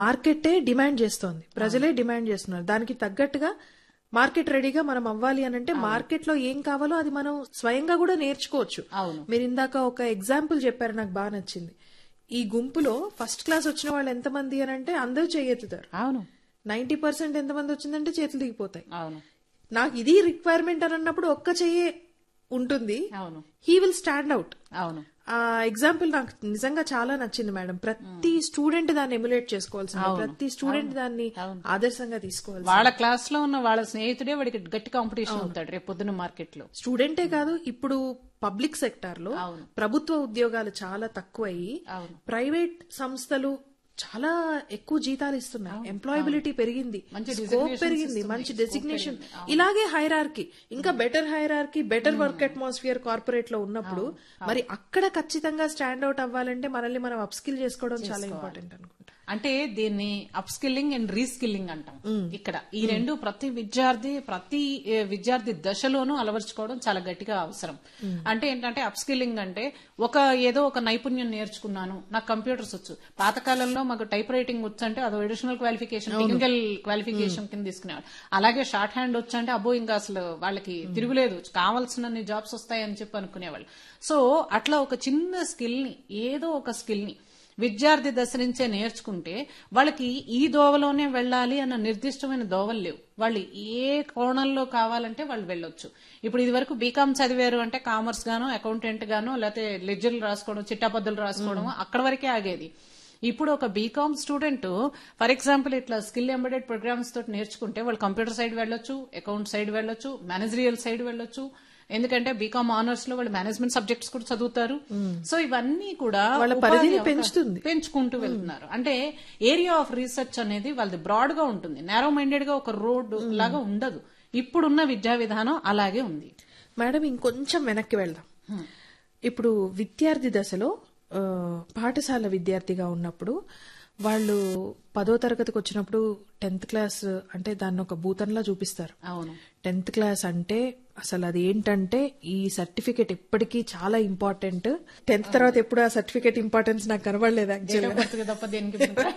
మార్కెటే demand చేస్తోంది ప్రజలే demand చేస్తున్నారు దానికి తగ్గట్టుగా మార్కెట్ రెడీగా మనం అవ్వాలి అని అంటే మార్కెట్ లో ఏం కావాలో అది మనం స్వయంగా కూడా నేర్చుకోవచ్చు అవును మీరు ఇందాక ఒక ఎగ్జాంపుల్ చెప్పారు నాకు బాగా నచ్చింది ఈ గుంపులో ఫస్ట్ క్లాస్ వచ్చిన వాళ్ళు ఎంతమంది అని అంటే అందరూ చేయెత్తుతారు అవును నైన్టీ పర్సెంట్ ఎంతమంది వచ్చిందంటే చేతులు దిగిపోతాయి అవును నాకు ఇది రిక్వైర్మెంట్ అని అన్నప్పుడు ఒక్క చెయ్యే ఉంటుంది అవును హీ విల్ స్టాండ్ అవుట్ అవును ఆ ఎగ్జాంపుల్ నాకు నిజంగా చాలా నచ్చింది మేడం ప్రతి స్టూడెంట్ దాన్ని ఎమ్యులేట్ చేసుకోవాల్సింది ప్రతి స్టూడెంట్ దాన్ని ఆదర్శంగా తీసుకోవాలి వాళ్ళ క్లాస్ లో ఉన్న వాళ్ళ స్నేహితుడే వాడికి గట్టి కాంపిటీషన్ అవుతాడు రేపు పొద్దున్న మార్కెట్ లో స్టూడెంటే కాదు ఇప్పుడు పబ్లిక్ సెక్టార్ లో అవును. ప్రభుత్వ ఉద్యోగాలు చాలా తక్కువయ్యి అవును ప్రైవేట్ సంస్థలు చాలా ఎక్కువ జీతాలు ఇస్తున్నాయి ఎంప్లాయబిలిటీ పెరిగింది మంచి స్కోప్ designations పెరిగింది ఇస్తున్నాయి. మంచి డెసిగ్నేషన్ ఇలాగే హైరార్కీ ఇంకా better hierarchy better work atmosphere corporate లో ఉన్నప్పుడు మరి అక్కడ ఖచ్చితంగా స్టాండ్ అవుట్ అవ్వాలంటే మనల్ని మనం అప్స్కిల్ చేసుకోవడం చాలా ఇంపార్టెంట్ అనుకుంటా అంటే దీన్ని అప్ స్కిల్లింగ్ అండ్ రీస్కిల్లింగ్ అంటాం ఇక్కడ ఈ రెండు ప్రతి విద్యార్థి ప్రతి ఏ, విద్యార్థి దశలోనూ అలవర్చుకోవడం చాలా గట్టిగా అవసరం అంటే ఏంటంటే అప్ స్కిల్లింగ్ అంటే ఒక ఏదో ఒక నైపుణ్యం నేర్చుకున్నాను నాకు కంప్యూటర్స్ వచ్చు పాతకాలంలో మాకు టైప్ రైటింగ్ వచ్చు అంటే అదో అడిషనల్ క్వాలిఫికేషన్ టెక్నికల్ క్వాలిఫికేషన్ కింద తీసుకునేవాళ్ళు అలాగే షార్ట్ హ్యాండ్ వచ్చు అంటే అబ్బో ఇంకా అసలు వాళ్ళకి తిరుగులేదు కావాల్సినన్ని జాబ్స్ వస్తాయని చెప్పి అనుకునేవాళ్ళు సో అట్లా ఒక చిన్న స్కిల్ ని ఏదో ఒక స్కిల్ ని విద్యార్థి దశ నుంచే నేర్చుకుంటే వాళ్ళకి ఈ దోవలోనే వెళ్ళాలి అన్న నిర్దిష్టమైన దోవలు లేవు వాళ్ళు ఏ కోణంలో కావాలంటే వాళ్ళు వెళ్ళొచ్చు ఇప్పుడు ఇది వరకు బీకామ్ చదివారు అంటే కామర్స్ గాను అకౌంటెంట్ గాను లేకపోతే లెడ్జర్లు రాసుకోవడం చిట్టాపద్దులు రాసుకోవడం అక్కడ వరకే ఆగేది ఇప్పుడు ఒక బీకామ్ స్టూడెంట్ ఫర్ ఎగ్జాంపుల్ ఇట్లా స్కిల్ ఎంబెడెడ్ ప్రోగ్రామ్స్ తోటి నేర్చుకుంటే వాళ్ళు కంప్యూటర్ సైడ్ వెళ్ళొచ్చు అకౌంట్ సైడ్ వెళ్ళొచ్చు మేనేజరియల్ సైడ్ వెళ్ళొచ్చు ఎందుకంటే బీకామ్ ఆనర్స్ లో వాళ్ళు మేనేజ్మెంట్ సబ్జెక్ట్స్ కూడా చదువుతారు సో ఇవన్నీ కూడా వాళ్ళ ఉపాధి పరిధిని అవకా- పెంచుతుంది. పెంచుకుంటూ వెళ్తున్నారు అంటే ఏరియా ఆఫ్ రీసెర్చ్ అనేది వాళ్ళది బ్రాడ్ గా ఉంటుంది నేరో మైండెడ్ గా ఒక రోడ్ లాగా ఉండదు ఇప్పుడున్న విద్యా విధానం అలాగే ఉంది మేడం ఇంకొంచెం వెనక్కి వెళ్దాం ఇప్పుడు విద్యార్థి దశలో ఆ, పాఠశాల విద్యార్థిగా ఉన్నప్పుడు వాళ్ళు పదో తరగతికి వచ్చినప్పుడు టెన్త్ క్లాస్ అంటే దాన్ని ఒక భూతంలా చూపిస్తారు అవును టెన్త్ క్లాస్ అంటే అసలు అది ఏంటంటే ఈ సర్టిఫికేట్ ఎప్పటికీ చాలా ఇంపార్టెంట్ టెన్త్ తర్వాత ఎప్పుడు ఆ సర్టిఫికేట్ ఇంపార్టెన్స్ నాకు కనబడలేదు యాక్చువల్గా బతుకు తప్ప దేనికి పనికిరా.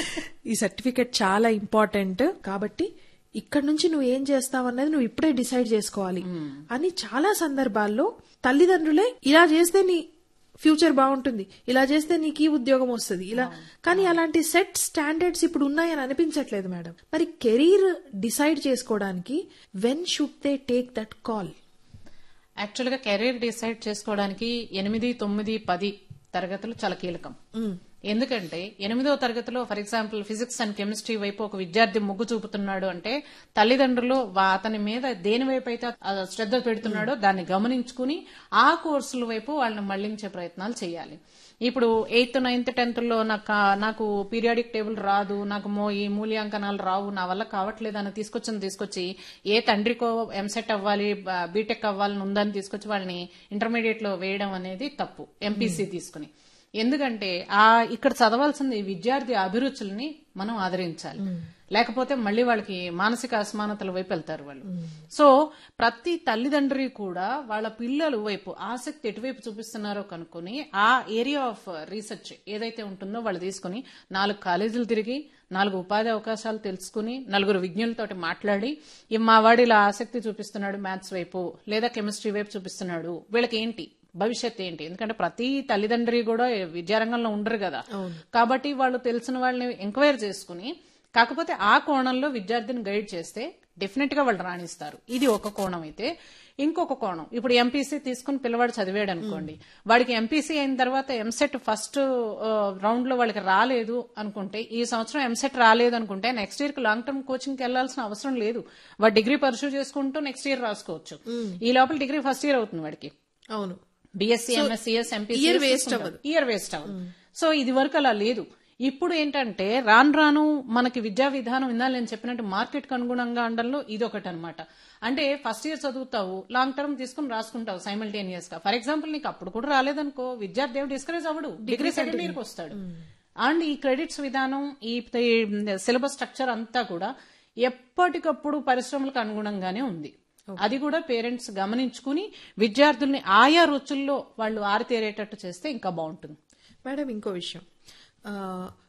ఈ సర్టిఫికేట్ చాలా ఇంపార్టెంట్ కాబట్టి ఇక్కడ నుంచి నువ్వు ఏం చేస్తావు అన్నది నువ్వు ఇప్పుడే డిసైడ్ చేసుకోవాలి అని చాలా సందర్భాల్లో తల్లిదండ్రులే ఇలా చేస్తే నీ ఫ్యూచర్ బాగుంటుంది ఇలా చేస్తే నీకు ఈ ఉద్యోగం వస్తుంది ఇలా కానీ అలాంటి సెట్ స్టాండర్డ్స్ ఇప్పుడు ఉన్నాయని అనిపించట్లేదు మేడం మరి కెరీర్ డిసైడ్ చేసుకోవడానికి when should they take that call actual గా కెరీర్ డిసైడ్ చేసుకోవడానికి ఎనిమిది తొమ్మిది పది తరగతులు చాలా కీలకం ఎందుకంటే ఎనిమిదో తరగతిలో for example physics and chemistry వైపు ఒక విద్యార్థి మొగ్గు చూపుతున్నాడు అంటే తల్లిదండ్రులు వా- అతని మీద దేని వైపు అయితే ఆ శ్రద్ధ పెడుతున్నాడో దాన్ని గమనించుకుని ఆ కోర్సుల వైపు వాళ్ళని మళ్లించే ప్రయత్నాలు చేయాలి ఇప్పుడు ఎయిత్ నైన్త్ టెన్త్ లో నాకు నాకు పీరియాడిక్ టేబుల్ రాదు నాకు మో ఈ మూల్యాంకనాలు రావు నా వల్ల కావట్లేదు అని తీసుకొచ్చింది తీసుకొచ్చి ఏ తండ్రికో ఎంసెట్ అవ్వాలి బ- బీటెక్ అవ్వాలని ఉందని తీసుకొచ్చి వాళ్ళని ఇంటర్మీడియట్ లో వేయడం అనేది తప్పు ఎంపీసీ తీసుకుని ఎందుకంటే ఆ ఇక్కడ చదవాల్సింది విద్యార్థి అభిరుచుల్ని మనం ఆదరించాలి లేకపోతే మళ్ళీ వాళ్ళకి మానసిక అసమానతల వైపు వెళ్తారు వాళ్ళు సో ప్రతి తల్లిదండ్రి కూడా వాళ్ళ పిల్లల వైపు ఆసక్తి ఎటువైపు చూపిస్తున్నారో కనుక్కొని ఆ ఏరియా ఆఫ్ రీసెర్చ్ ఏదైతే ఉంటుందో వాళ్ళు తీసుకుని నాలుగు కాలేజీలు తిరిగి నాలుగు ఉపాధి అవకాశాలు తెలుసుకుని నలుగురు విజ్ఞులతోటి మాట్లాడి "ఈ మా వాడు ఇలా ఆసక్తి చూపిస్తున్నాడు మ్యాథ్స్ వైపు లేదా కెమిస్ట్రీ వైపు చూపిస్తున్నాడు వీళ్ళకి ఏంటి భవిష్యత్ ఏంటి ఎందుకంటే ప్రతి తల్లిదండ్రి కూడా విద్యారంగంలో ఉండరు కదా కాబట్టి వాళ్ళు తెలిసిన వాళ్ళని ఎంక్వైర్ చేసుకుని కాకపోతే ఆ కోణంలో విద్యార్థిని గైడ్ చేస్తే డెఫినెట్ గా వాళ్ళు రాణిస్తారు ఇది ఒక కోణం అయితే ఇంకొక కోణం ఇప్పుడు ఎంపీసీ తీసుకుని పిల్లవాడు చదివాడు అనుకోండి వాడికి ఎంపీసీ అయిన తర్వాత ఎంసెట్ ఫస్ట్ రౌండ్ లో వాళ్ళకి రాలేదు అనుకుంటే ఈ సంవత్సరం ఎంసెట్ రాలేదు అనుకుంటే నెక్స్ట్ ఇయర్ కి లాంగ్ టర్మ్ కోచింగ్ కి వెళ్లాల్సిన అవసరం లేదు వాడు డిగ్రీ పర్సూ చేసుకుంటూ నెక్స్ట్ ఇయర్ రాసుకోవచ్చు ఈ లోపల డిగ్రీ ఫస్ట్ ఇయర్ అవుతుంది వాడికి అవును BSc M S C S MPC year waste అవ్వదు. ఇయర్ వేస్ట్ అవ్వదు సో ఇది వరకు అలా లేదు ఇప్పుడు ఏంటంటే రాను రాను మనకి విద్యా విధానం ఇందా నేను చెప్పినట్టు మార్కెట్ కు అనుగుణంగా అండంలో ఇది ఒకటి అనమాట అంటే ఫస్ట్ ఇయర్ చదువుతావు లాంగ్ టర్మ్ తీసుకుని రాసుకుంటావు సైమల్టేనియస్ గా ఫర్ ఎగ్జాంపుల్ నీకు అప్పుడు కూడా రాలేదనుకో విద్యార్థి ఏమి డిస్కరేజ్ అవ్వడు డిగ్రీ సెకండ్ ఇయర్ కి వస్తాడు అండ్ ఈ క్రెడిట్స్ విధానం ఈ సిలబస్ స్ట్రక్చర్ అంతా కూడా ఎప్పటికప్పుడు పరిశ్రమలకు అనుగుణంగానే ఉంది అది కూడా పేరెంట్స్ గమనించుకుని విద్యార్థుల్ని ఆయా రుచుల్లో వాళ్ళు ఆరితేరేటట్టు చేస్తే ఇంకా బాగుంటుంది మేడం ఇంకో విషయం ఆ,